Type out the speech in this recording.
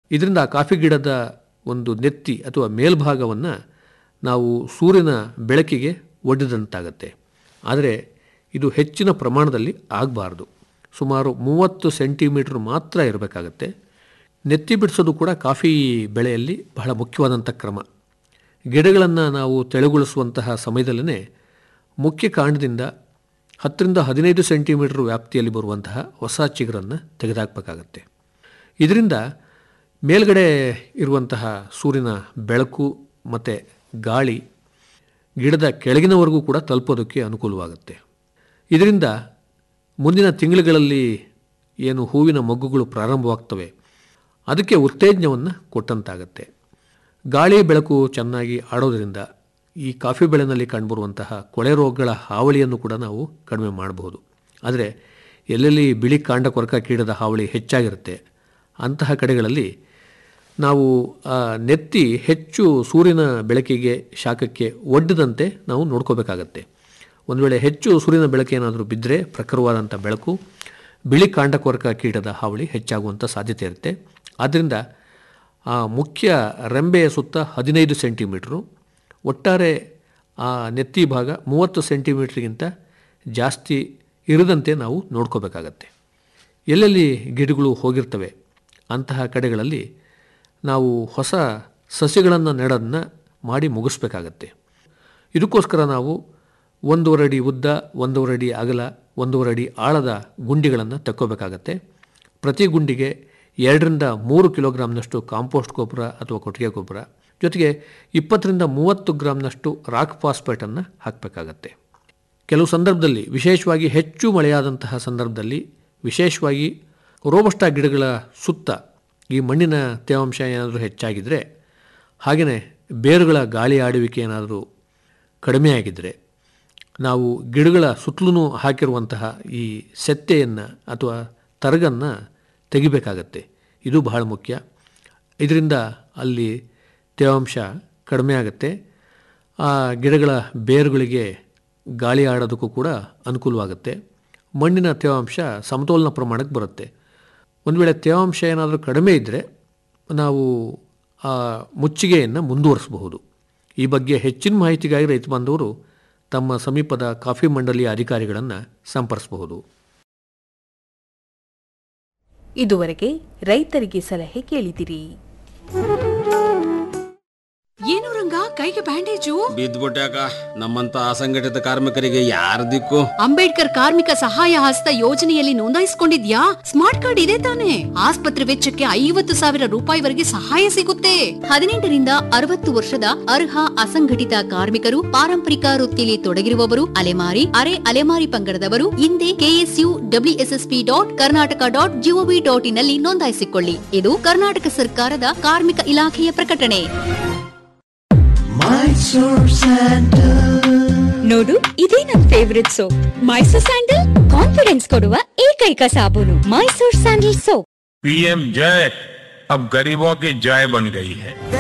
ಇದರಿಂದ ಆ ಕಾಫಿ ಗಿಡದ ಒಂದು ನೆತ್ತಿ ಅಥವಾ ಮೇಲ್ಭಾಗವನ್ನು ನಾವು ಸೂರ್ಯನ ಬೆಳಕಿಗೆ ಒಡ್ಡಿದಂತಾಗತ್ತೆ ಆದರೆ ಇದು ಹೆಚ್ಚಿನ ಪ್ರಮಾಣದಲ್ಲಿ ಆಗಬಾರ್ದು ಸುಮಾರು ಮೂವತ್ತು ಸೆಂಟಿಮೀಟ್ರ್ ಮಾತ್ರ ಇರಬೇಕಾಗತ್ತೆ ನೆತ್ತಿ ಬಿಡಿಸೋದು ಕೂಡ ಕಾಫಿ ಬೆಳೆಯಲ್ಲಿ ಬಹಳ ಮುಖ್ಯವಾದಂಥ ಕ್ರಮ ಗಿಡಗಳನ್ನು ನಾವು ತೆಳುಗೊಳಿಸುವಂತಹ ಸಮಯದಲ್ಲೇ ಮುಖ್ಯ ಕಾಂಡದಿಂದ ಹತ್ತರಿಂದ ಹದಿನೈದು ಸೆಂಟಿಮೀಟರ್ ವ್ಯಾಪ್ತಿಯಲ್ಲಿ ಬರುವಂತಹ ಹೊಸ ಚಿಗುರನ್ನು ತೆಗೆದುಹಾಕಬೇಕಾಗತ್ತೆ ಇದರಿಂದ ಮೇಲ್ಗಡೆ ಇರುವಂತಹ ಸೂರ್ಯನ ಬೆಳಕು ಮತ್ತು ಗಾಳಿ ಗಿಡದ ಕೆಳಗಿನವರೆಗೂ ಕೂಡ ತಲುಪೋದಕ್ಕೆ ಅನುಕೂಲವಾಗುತ್ತೆ ಇದರಿಂದ ಮುಂದಿನ ತಿಂಗಳುಗಳಲ್ಲಿ ಏನು ಹೂವಿನ ಮೊಗ್ಗುಗಳು ಪ್ರಾರಂಭವಾಗ್ತವೆ ಅದಕ್ಕೆ ಉತ್ತೇಜನವನ್ನು ಕೊಟ್ಟಂತಾಗತ್ತೆ ಗಾಳಿ ಬೆಳಕು ಚೆನ್ನಾಗಿ ಆಡೋದರಿಂದ ಈ ಕಾಫಿ ಬೆಳೆನಲ್ಲಿ ಕಂಡುಬರುವಂತಹ ಕೊಳೆ ರೋಗಗಳ ಹಾವಳಿಯನ್ನು ಕೂಡ ನಾವು ಕಡಿಮೆ ಮಾಡಬಹುದು ಆದರೆ ಎಲ್ಲೆಲ್ಲಿ ಬಿಳಿ ಕಾಂಡ ಕೊರಕ ಕೀಡದ ಹಾವಳಿ ಹೆಚ್ಚಾಗಿರುತ್ತೆ ಅಂತಹ ಕಡೆಗಳಲ್ಲಿ ನಾವು ಆ ನೆತ್ತಿ ಹೆಚ್ಚು ಸೂರ್ಯನ ಬೆಳಕಿಗೆ ಶಾಖಕ್ಕೆ ಒಡ್ಡದಂತೆ ನಾವು ನೋಡ್ಕೋಬೇಕಾಗತ್ತೆ ಒಂದು ವೇಳೆ ಹೆಚ್ಚು ಸೂರ್ಯನ ಬೆಳಕೇನಾದರೂ ಬಿದ್ದರೆ ಪ್ರಖರವಾದಂಥ ಬೆಳಕು ಬಿಳಿ ಕಾಂಡ ಕೊರಕ ಕೀಟದ ಹಾವಳಿ ಹೆಚ್ಚಾಗುವಂಥ ಸಾಧ್ಯತೆ ಇರುತ್ತೆ ಆದ್ದರಿಂದ ಆ ಮುಖ್ಯ ರೆಂಬೆಯ ಸುತ್ತ ಹದಿನೈದು ಸೆಂಟಿಮೀಟ್ರು ಒಟ್ಟಾರೆ ಆ ನೆತ್ತಿ ಭಾಗ ಮೂವತ್ತು ಸೆಂಟಿಮೀಟ್ರಿಗಿಂತ ಜಾಸ್ತಿ ಇರದಂತೆ ನಾವು ನೋಡ್ಕೋಬೇಕಾಗತ್ತೆ ಎಲ್ಲೆಲ್ಲಿ ಗಿಡಗಳು ಹೋಗಿರ್ತವೆ ಅಂತಹ ಕಡೆಗಳಲ್ಲಿ ನಾವು ಹೊಸ ಸಸ್ಯಗಳನ್ನು ನೆಡೋದನ್ನ ಮಾಡಿ ಮುಗಿಸ್ಬೇಕಾಗತ್ತೆ ಇದಕ್ಕೋಸ್ಕರ ನಾವು ಒಂದೂವರೆ ಅಡಿ ಉದ್ದ ಒಂದೂವರೆ ಅಡಿ ಅಗಲ ಒಂದೂವರೆ ಅಡಿ ಆಳದ ಗುಂಡಿಗಳನ್ನು ತಕ್ಕೋಬೇಕಾಗತ್ತೆ ಪ್ರತಿ ಗುಂಡಿಗೆ ಎರಡರಿಂದ ಮೂರು ಕಿಲೋಗ್ರಾಮ್ನಷ್ಟು ಕಾಂಪೋಸ್ಟ್ ಗೊಬ್ಬರ ಅಥವಾ ಕೊಟ್ಟಿಗೆ ಗೊಬ್ಬರ ಜೊತೆಗೆ ಇಪ್ಪತ್ತರಿಂದ ಮೂವತ್ತು ಗ್ರಾಮ್ನಷ್ಟು ರಾಕ್ ಫಾಸ್ಫೇಟನ್ನು ಹಾಕಬೇಕಾಗತ್ತೆ ಕೆಲವು ಸಂದರ್ಭದಲ್ಲಿ ವಿಶೇಷವಾಗಿ ಹೆಚ್ಚು ಮಳೆಯಾದಂತಹ ಸಂದರ್ಭದಲ್ಲಿ ವಿಶೇಷವಾಗಿ ರೋಬಸ್ಟ ಗಿಡಗಳ ಸುತ್ತ ಈ ಮಣ್ಣಿನ ತೇವಾಂಶ ಏನಾದರೂ ಹೆಚ್ಚಾಗಿದ್ದರೆ ಹಾಗೆಯೇ ಬೇರುಗಳ ಗಾಳಿ ಆಡುವಿಕೆ ಏನಾದರೂ ಕಡಿಮೆಯಾಗಿದ್ದರೆ ನಾವು ಗಿಡಗಳ ಸುತ್ತಲೂ ಹಾಕಿರುವಂತಹ ಈ ಸೆತ್ತೆಯನ್ನು ಅಥವಾ ತರಗನ್ನು ತೆಗಿಬೇಕಾಗತ್ತೆ ಇದು ಬಹಳ ಮುಖ್ಯ ಇದರಿಂದ ಅಲ್ಲಿ ತೇವಾಂಶ ಕಡಿಮೆ ಆಗುತ್ತೆ ಆ ಗಿಡಗಳ ಬೇರುಗಳಿಗೆ ಗಾಳಿ ಆಡೋದಕ್ಕೂ ಕೂಡ ಅನುಕೂಲವಾಗುತ್ತೆ ಮಣ್ಣಿನ ತೇವಾಂಶ ಸಮತೋಲನ ಪ್ರಮಾಣಕ್ಕೆ ಬರುತ್ತೆ ಒಂದು ವೇಳೆ ತೇವಾಂಶ ಏನಾದರೂ ಕಡಿಮೆ ಇದ್ದರೆ ನಾವು ಆ ಮುಚ್ಚಿಗೆಯನ್ನು ಮುಂದುವರಿಸಬಹುದು ಈ ಬಗ್ಗೆ ಹೆಚ್ಚಿನ ಮಾಹಿತಿಗಾಗಿ ರೈತ ಬಾಂಧವರು ತಮ್ಮ ಸಮೀಪದ ಕಾಫಿ ಮಂಡಳಿಯ ಅಧಿಕಾರಿಗಳನ್ನು ಸಂಪರ್ಕಿಸಬಹುದು ಇದುವರೆಗೆ ರೈತರಿಗೆ ಸಲಹೆ ಕೇಳಿದಿರಿ ಏನು ರಂಗ ಕೈಗೆ ಬ್ಯಾಂಡೇಜು ಬಿದ್ದ್ಬಿಟ್ಯಾಕ ನಮ್ಮಂತ ಅಸಂಘಟಿತ ಕಾರ್ಮಿಕರಿಗೆ ಯಾರ ದಿಕ್ಕು ಅಂಬೇಡ್ಕರ್ ಕಾರ್ಮಿಕ ಸಹಾಯ ಹಸ್ತ ಯೋಜನೆಯಲ್ಲಿ ನೋಂದಾಯಿಸಿಕೊಂಡಿದ್ಯಾ ಸ್ಮಾರ್ಟ್ ಕಾರ್ಡ್ ಇದೆ ತಾನೆ ಆಸ್ಪತ್ರೆ ವೆಚ್ಚಕ್ಕೆ ಐವತ್ತು ಸಾವಿರ ರೂಪಾಯಿವರೆಗೆ ಸಹಾಯ ಸಿಗುತ್ತೆ ಹದಿನೆಂಟರಿಂದ ಅರವತ್ತು ವರ್ಷದ ಅರ್ಹ ಅಸಂಘಟಿತ ಕಾರ್ಮಿಕರು ಪಾರಂಪರಿಕ ವೃತ್ತಿಯಲ್ಲಿ ತೊಡಗಿರುವವರು ಅಲೆಮಾರಿ ಅರೆ ಅಲೆಮಾರಿ ಪಂಗಡದವರು ಹಿಂದೆ K S U W S S P dot Karnataka dot G O V dot in ನಲ್ಲಿ ನೋಂದಾಯಿಸಿಕೊಳ್ಳಿ ಇದು ಕರ್ನಾಟಕ ಸರ್ಕಾರದ ಕಾರ್ಮಿಕ ಇಲಾಖೆಯ ಪ್ರಕಟಣೆ ನೋಡು ಇದೇ ನನ್ favourite soap Mysore sandal confidence ಕೊಡುವ ಏಕೈಕ ಸಾಬೂನು ಮೈಸೂರ್ ಸ್ಯಾಂಡಲ್ ಸೋಪ್ पीएम जय अब गरीबों की जय बन गई है